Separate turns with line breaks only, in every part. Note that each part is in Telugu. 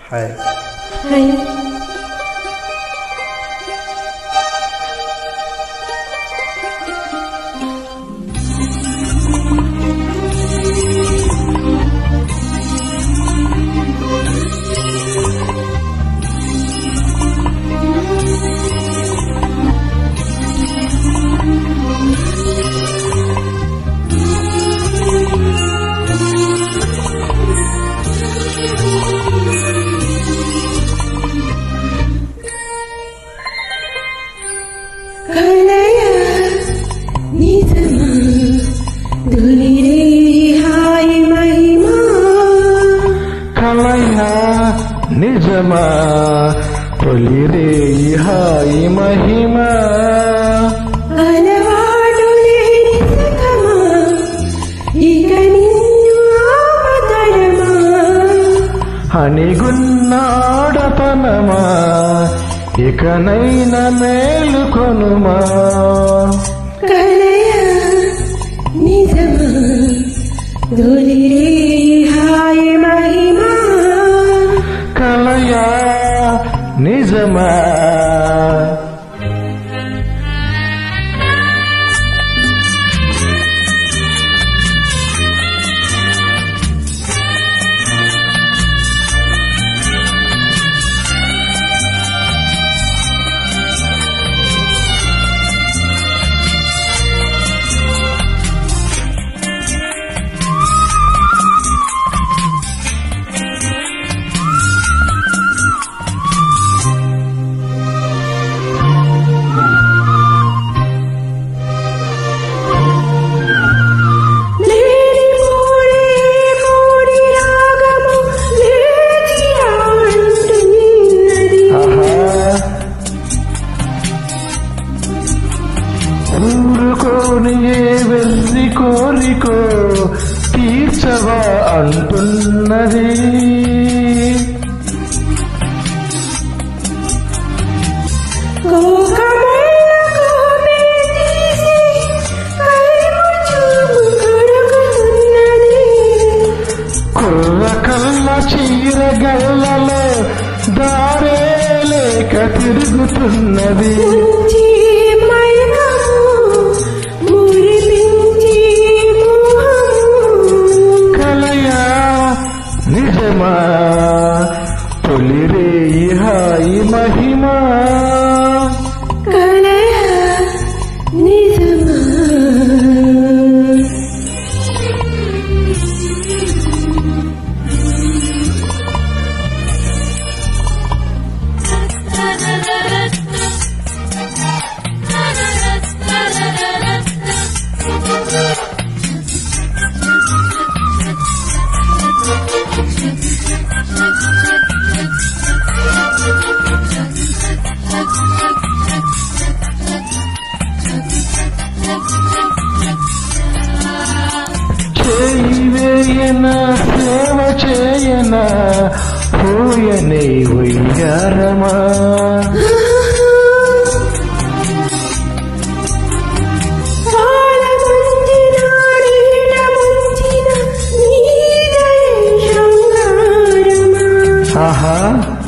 హాయ్
హాయ్ కలయ నిజమా దులిరే హాయ్ మహిమా
కలయా నిజమా తొలిరే హాయి మహిమ
అలవాటు లేని సుఖమా ఇక నిన్ను ఆపతరమా
అనిగున్నాడతనమా ఇకనైన మేలుకొనుమా
కలయ నిజమా దులిరే హాయ్ మహిమా
కలయా నిజమా
లేని మూడే మూడి రాగము లేచి అంటున్నది
ఆహా ఊరుకోని ఏ వెళ్ళి కోరికో తీర్చవా అంటున్నది
కోకమల్ల కోపే తీసి కైము చూపు కడుగుతున్నది
కుర్ర కళ్ళ చీర గల్లలో దారే లేక తిరుగుతున్నది
ముంచి మైకము మురిపించి మోహము
కలయా నిజమా తొలిరే హాయి మహిమా
కలయ నిజమా
చేయి వేయన సేవ చేయన పోయనే ఉయ్యారమా
పాల ముంచిన నీడ ముంచిన నీదయ శృంగారమా
ఆహా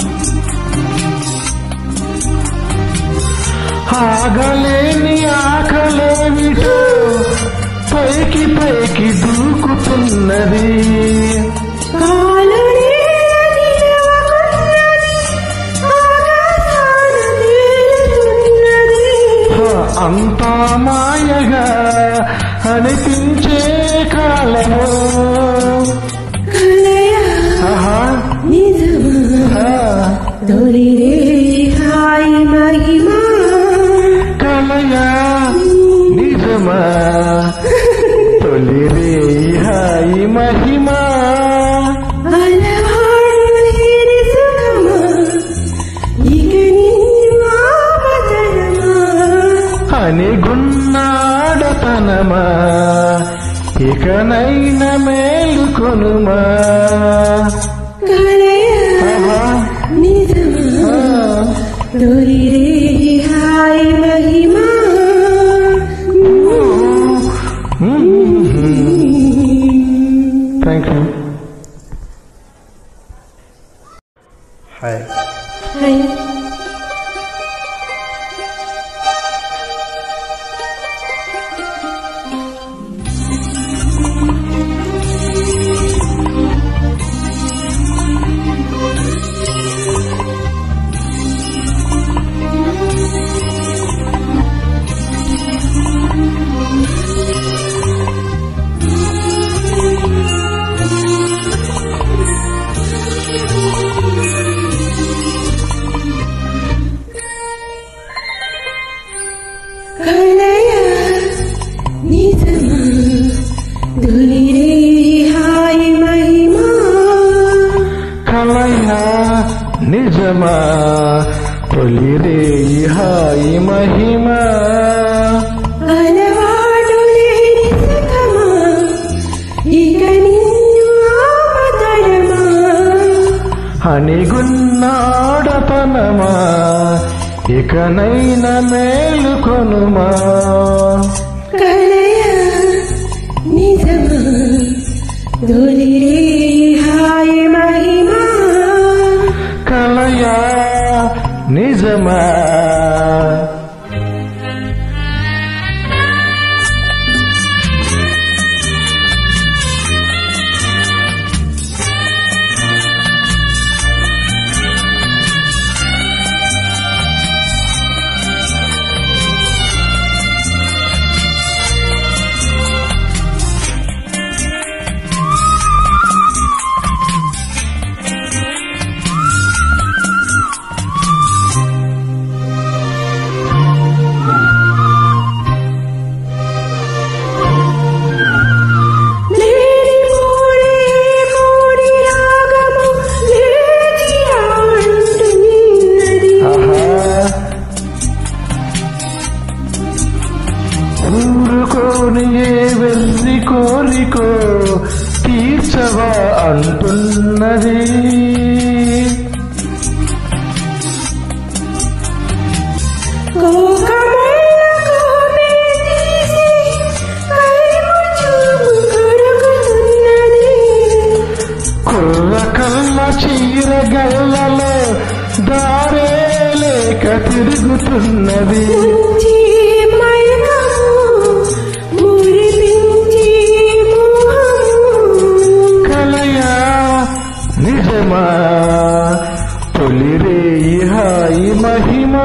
ఆగలేని ఆకలేమిటో పైకి పైకి దూకుతున్నది
కాలు నిలవకున్నది ఆకాశాన తేలుతున్నది
హ, అంతా మాయగా అనిపించే కాలము
కలయ
ఆహా
నిజమా
ఆ,
దొరిరే హాయ్ మహిమా
కలయా నిజమా తొలిరే హాయి మహిమా
అలవాడు లేని సుఖమా ఇక నిన్ను ఆపదరమా
అనిగున్నాడతనమా ఇకనైన మేలుకొనుమా
కలయ
ఆహా,
నిజమా
ఆ,
దొరిరే హాయ్ మహిమా
థ్యాంక్ యూ హాయ్
హాయ్ కలయ నిజమా దులిరే హాయ్ మహిమా
కలయా నిజమా తొలిరే హాయి మహిమా
అలవాటు లేని సుఖమా ఇక నిన్ను ఆపదరమా
అణిగున్నాడతనమా ఇకనైన మేలుకొనుమా
కలయ నిజమా దులిరే హాయ్ మహిమా
కలయా నిజమా
లేని మూడే మూడి రాగము లేచి ఆడుతున్నది
ఆహా ఊరుకోని ఏ వెళ్ళి కోరికో తీర్చవా అంటున్నది
కోకమల్ల కోపే తీసి కైము చూపు కొరుకుతున్నది
కుర్ర కళ్ళ చీర గల్లలో దారే లేక తిరుగుతున్నది
ముంచి మైకము మురిపించి మోహము
కలయా నిజమా తొలిరే హాయి మహిమా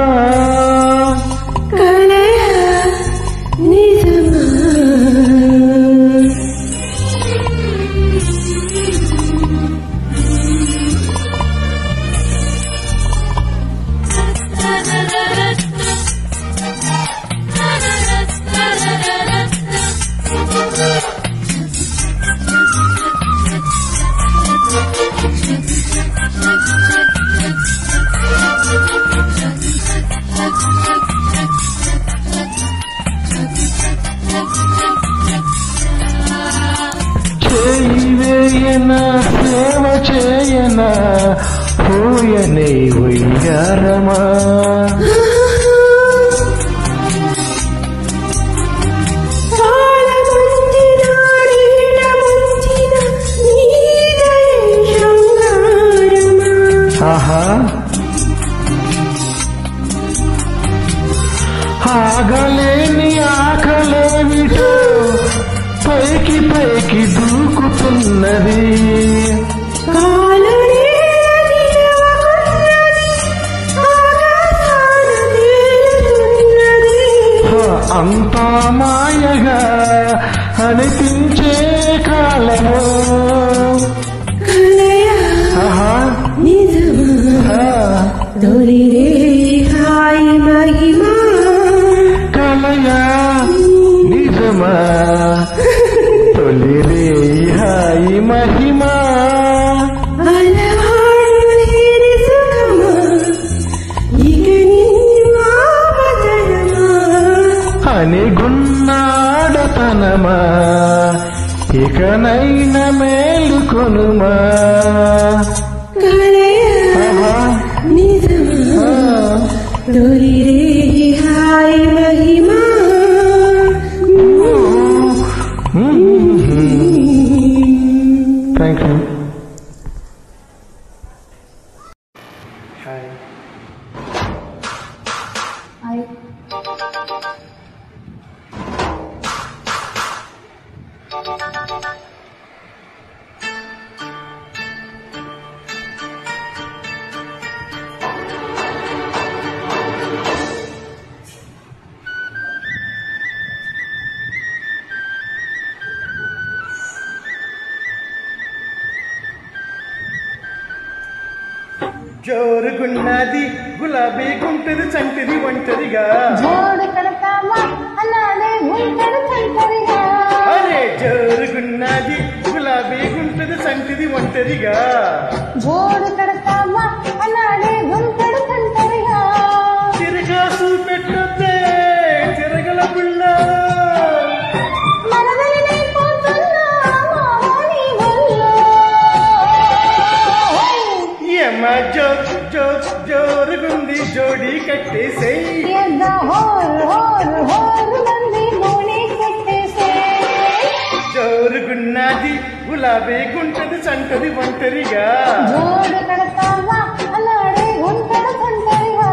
కలయ నిజమా
చేయి వేయన సేవ చేయన పోయనే ఉయ్యారమా
పాల ముంచిన నీడ ముంచిన నీదయ శృంగారమా
ఆహా ఆగలేని ఆకలేమిటో పైకి పైకి దూకుతున్నది
కాలు నిలవకున్నది ఆకాశాన తేలుతున్నది
హ, అంతా మాయగా అనిపించే కాలము
కలయ
ఆహా
నిజమా
ఆ,
దొరిరే హాయ్ మహిమా
కలయా నిజమా తొలి రే హాయి మహిమా
అలవాడు లేని సుఖమా ఇక నిన్ను ఆపదరమా
అని గున్నాడతనమా ఇకనైన మేలుకొనుమా
కలయ
ఆహా,
నిజమా
ఆ,
దొరిరే హాయ్ మహిమా
థ్యాంక్ యూ హాయ్
హాయ్
జోరుగున్నది గులాబీ గుంటది చంటిది ఒంటరిగా
జోడు కడతావా అన్నాడే గుంటడు సంతరిగా
అరే జోరుగున్నది గులాబీ గుంటది చంటిది ఒంటరిగా
జోడు కడతావా అన్నాడే గుంటడు సంతరిగా
తిరగాసు పెట్టొద్దే తిరగల పుల్ల
మనవలనే పోతున్నా మామని వల్ల
ఏమ జో జో జోరుగుంది జోడి కట్టేసేయ్
ఎద్ద హోరు హోరు హోరు మంది మోని కట్టేసే
జోరుగున్నది గులాబీ గుంటది చంటది ఒంటరిగా
జోడు కడతావా అన్నాడే గుంటడు సంతరిగా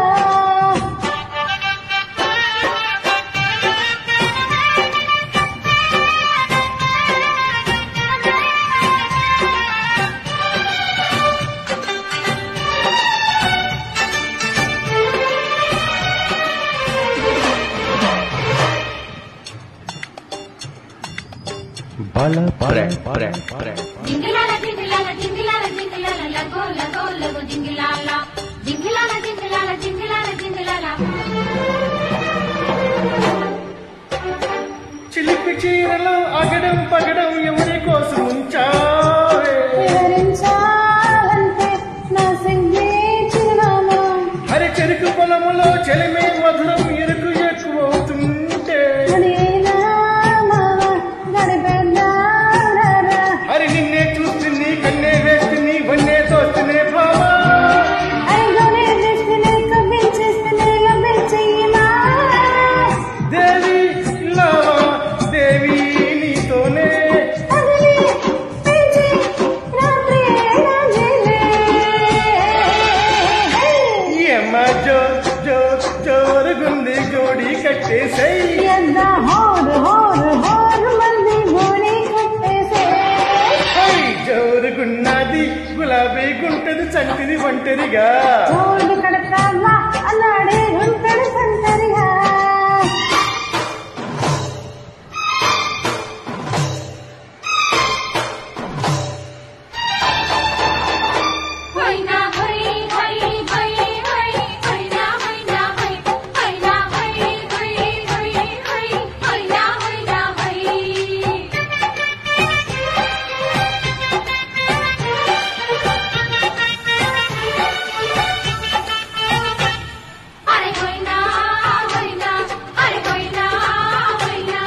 బల ప్రే ప్రే ప్రే
జింగిలాల జింగిలాల జింగిలాల జింగిలాల లగో లగో లగో జింగిలాల జింగిలాల జింగిలాల జింగిలాల జింగిలాల
చిలిపి చీరలో అగడం పగడం ఎవరి కోసం ఉంచావే
వివరించాలంటే నా సంగే చిరునామా
హరి చెరుకు పొలములో చెలిమే మధురం ఎరుకు ఎక్కువ అవుతుంటే
అదేనా మామ గడిపెద్దారా
హరి నిన్నే చూస్తుంది కన్నే వేస్తుంది వన్నే తోస్తుంది భావా
అరిగోనే దృష్టిని కవ్వించేస్తేనే లభించేయమా
దేవి లావా దేవి నీతోనే
పగలే పెంచి రాత్రి రాజేలే
ఏమ్మ జో జో జోరుగుంది జోడి కట్టేసై
ఎంత హోరు హోరు హోరు మంది గోని కట్టేసే
హై జోరుగున్నది గులాబీ గుంటది చంటిది ఒంటరిగా
చూడు కడతావా అన్నాడే ఉంటాడు సంతరిగా
హైనా హై హై హై హై హైనా హైనా హై హైనా హై హై హై హై హైనా హైనా హై అరే హైనా హైనా అరే హైనా హైనా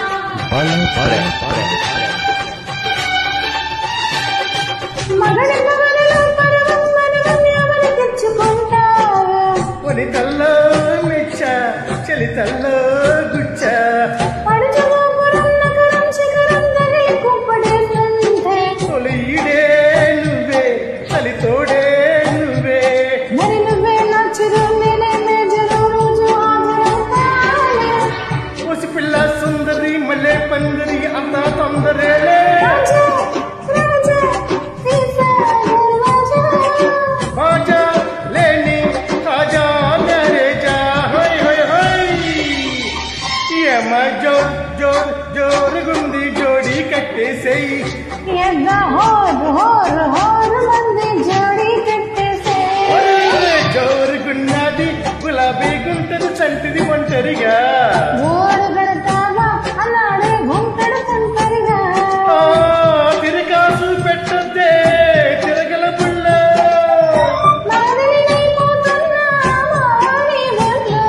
మగడి మగడిలో పర్వం మనవం ఎవరు తెచ్చుకుంటారు
వనితల్లో మెచ్చ చలితల్లో గుచ్చ
పడుచుగోపురం నగరం శిఖరం దరి కుప్పడేస్తుంటే
తొలిడే నువ్వే చలితోడే నువ్వే
మరి నువ్వే నా చిరు నేనే మేజరు రోజు ఆదరవుతానే
ఓసి పిల్ల సుందరి మల్లె పందరి అంతా తొందరేలే
రాజా రాజా తీసా దర్వాజా
బాజా లేని తాజా మ్యారేజా హై హై హై ఏమ జోర్ జోర్ జోరుగుంది జోడి కట్టేసేయి
ఎద్ద హోరు హోరు హోరు మంది జోడి కట్టేసే
ఒరే జోరుగున్నది గులాబీ గుంటది చంటిది ఒంటరిగా
ఓడు గడతావా అన్నాడే గుంటడు సంతరిగా
ఆ, తిరగాసు పెట్టొద్దే తిరగల పుల్ల
నాదని నీపోతున్నా మాని ఒళ్ళో.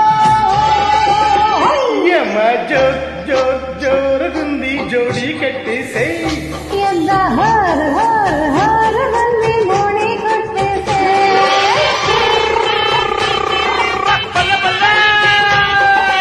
ఏమ జోర్ జోర్ జోరుగుంది జోడి కట్టేసేయి
ఎద్ద హోరు హోరు హోరు మంది మోడి కొట్టేసే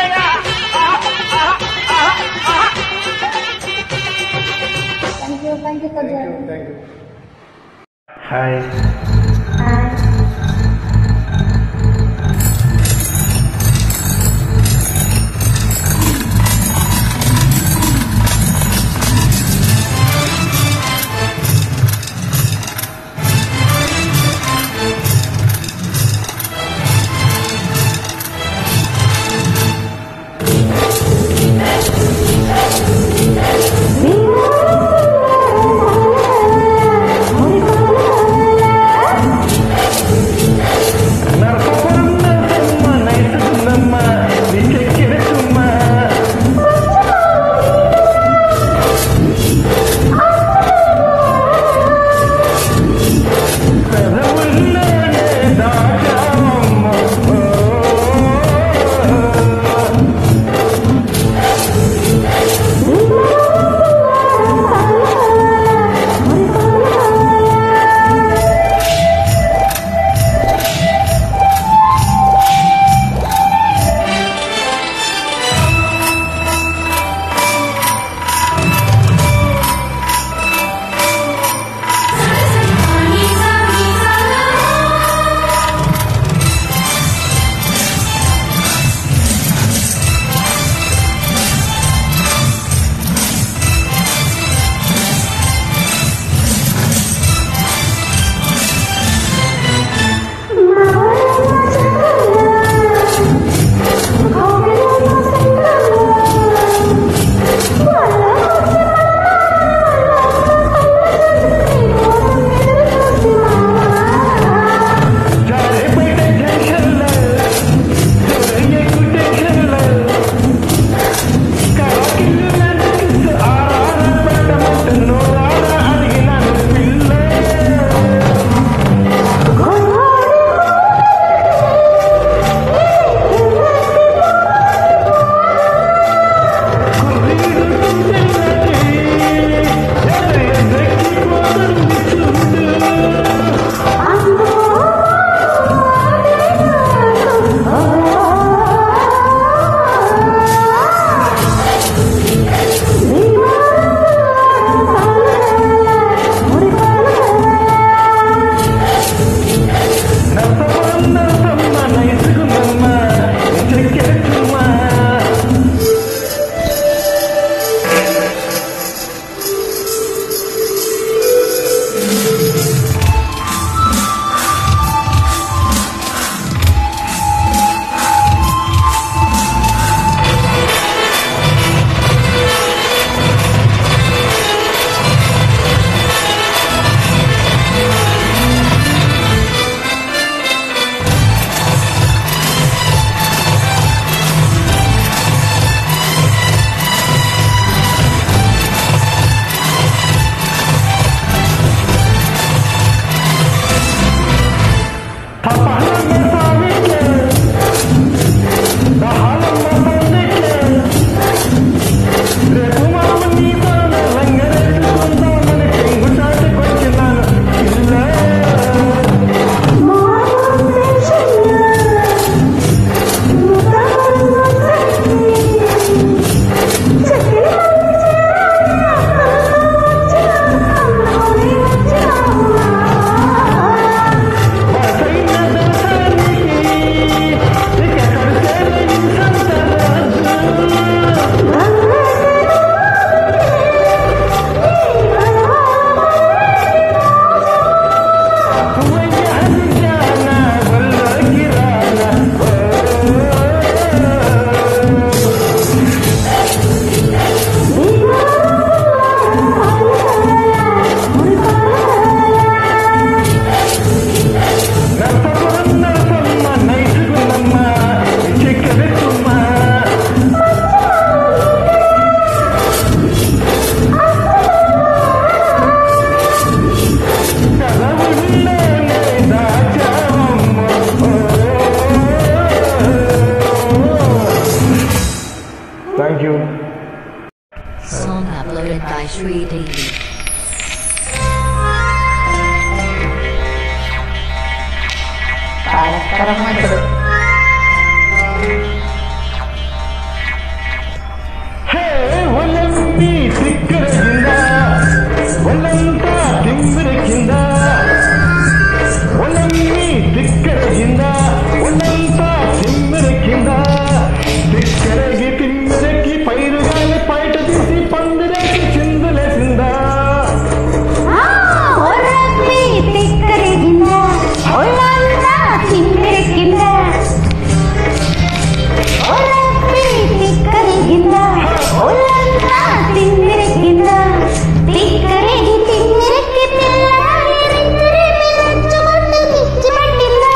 పరమాత్ముడు
హే ఒళ్ళంటి తిక్కరగిందా ఒళ్ళంతా తిమ్మిరకిందా ఒళ్ళన్ని తిక్కరగిందా ఒళ్ళంతా తిమ్మిరకిందా తిక్కరగి తిమ్మిరకి పైరుగాలి బయట తీసి పందిరేసి చిందులేసిందా
ఒర్రకి తిక్కరిగిందా ఒళ్ళంతా తిమ్మిరికిందా ఒర్రకి తిక్కరిగిందా ఒళ్ళంతా తిమ్మిరికిందా తిక్కరిగి తిమ్మిరికి తెల్లారి రింగిరిమి నచ్చుమంటూ పిచ్చిపట్టిందా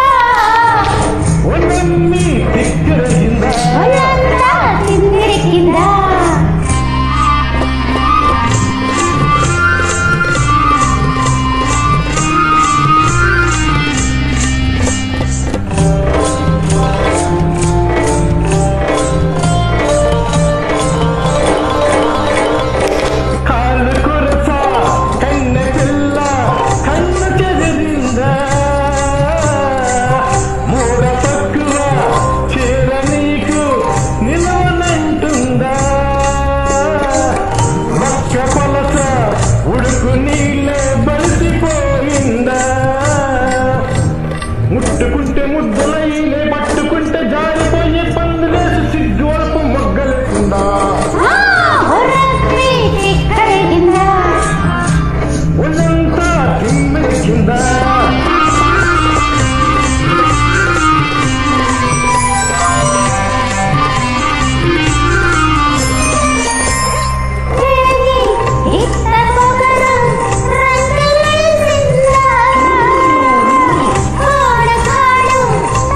ఒళ్ళన్ని తిక్కరగిందా
ఒళ్ళంతా తిమ్మిరికిందా
కాళ్ళు కురస కన్న పిల్ల కన్ను చెదిరిందా మూడ తక్కువ చీర నీకు నిలవనంటుందా మక్క పలస ఉడుకు నీళ్ళే బలిసిపోయిందా ముట్టుకుంటే ముద్దలైనే పట్టుకుంటే జారిపోయే పందులేసి సిగ్గువైపు మొగ్గలేకుండా
ఒర్రకి తిక్కరిగిందా
ఒళ్ళంతా తిమ్మెక్కిందా
ఇత్త పొగరు రంగులేసిందా కోడ కాడు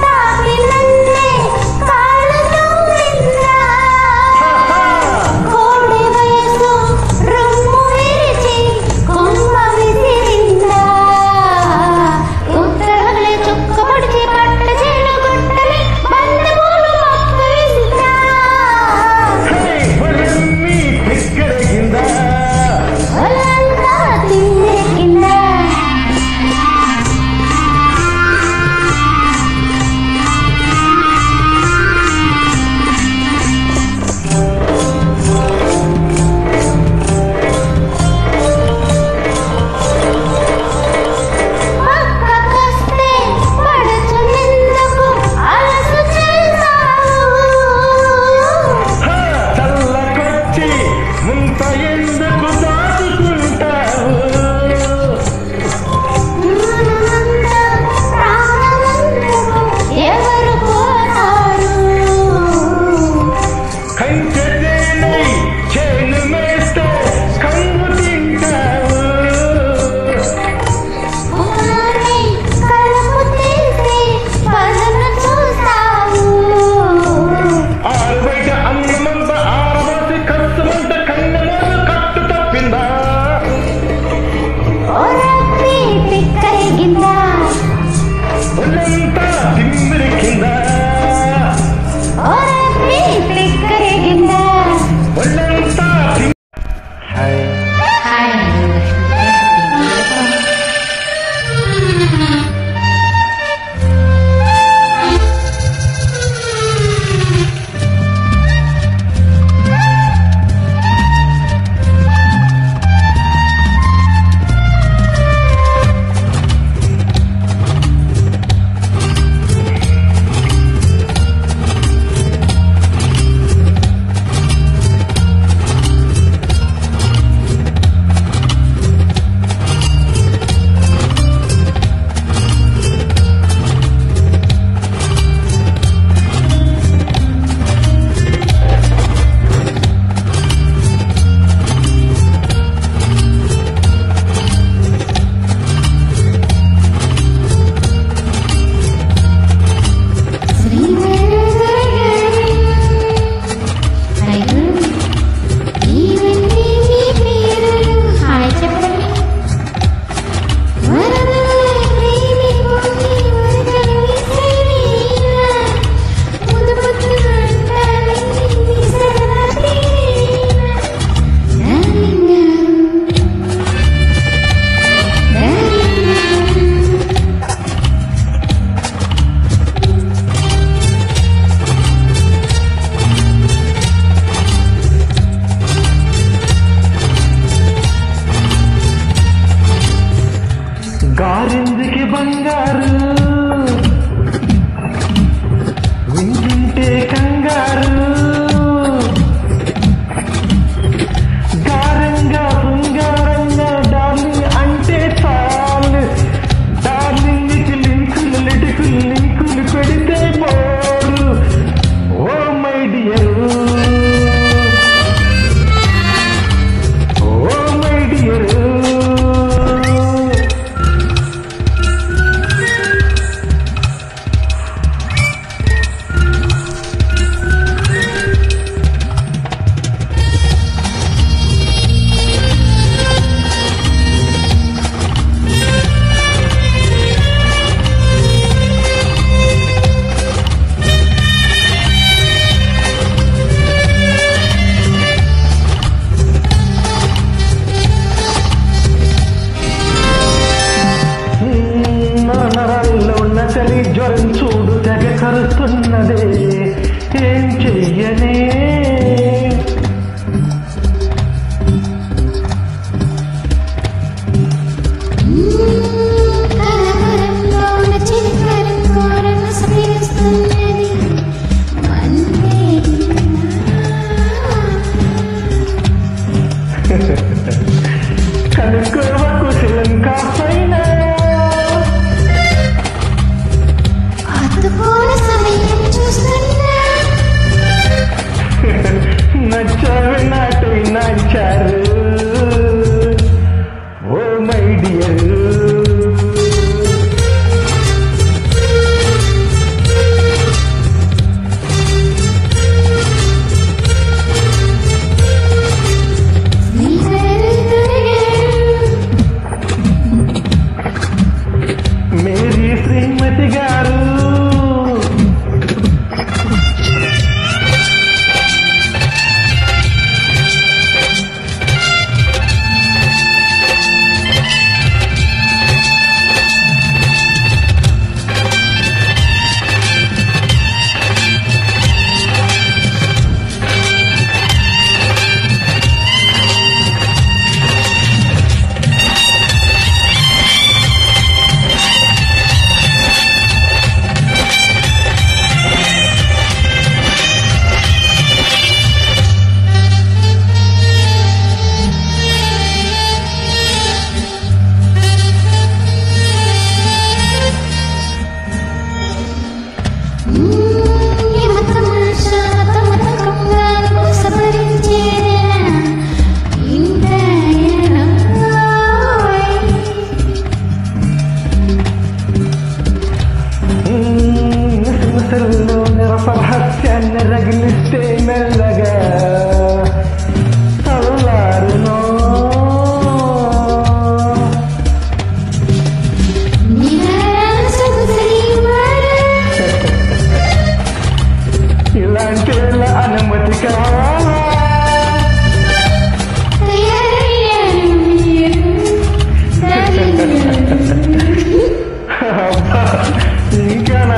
ఇంకానా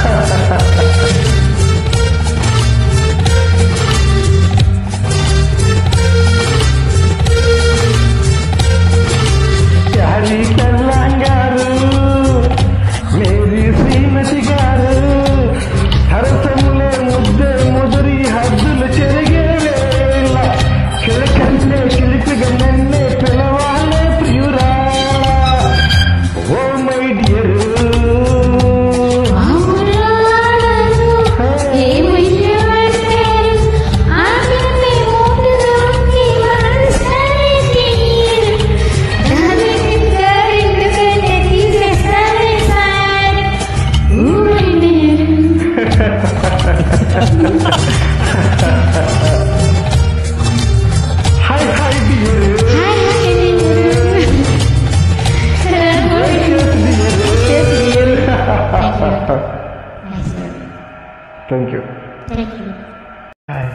ప్యారీ కల్లాం గారు మేరీ శ్రీమతి గారు హరసములే ముద్దే ముదిరి హద్దులు చెరిగే వేళ కిళకంటే కిలిపిగా నన్నే పిలవాలే ప్రియురా oh my dear hi hi dear thank you hi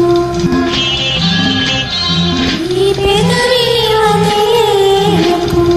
ఈ పెదవి వదిలేయకు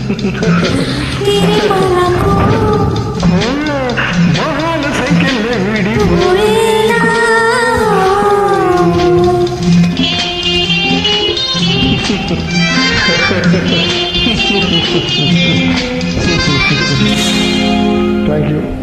మొహాల సంఖ్యలే విడి థ్యాంక్ యూ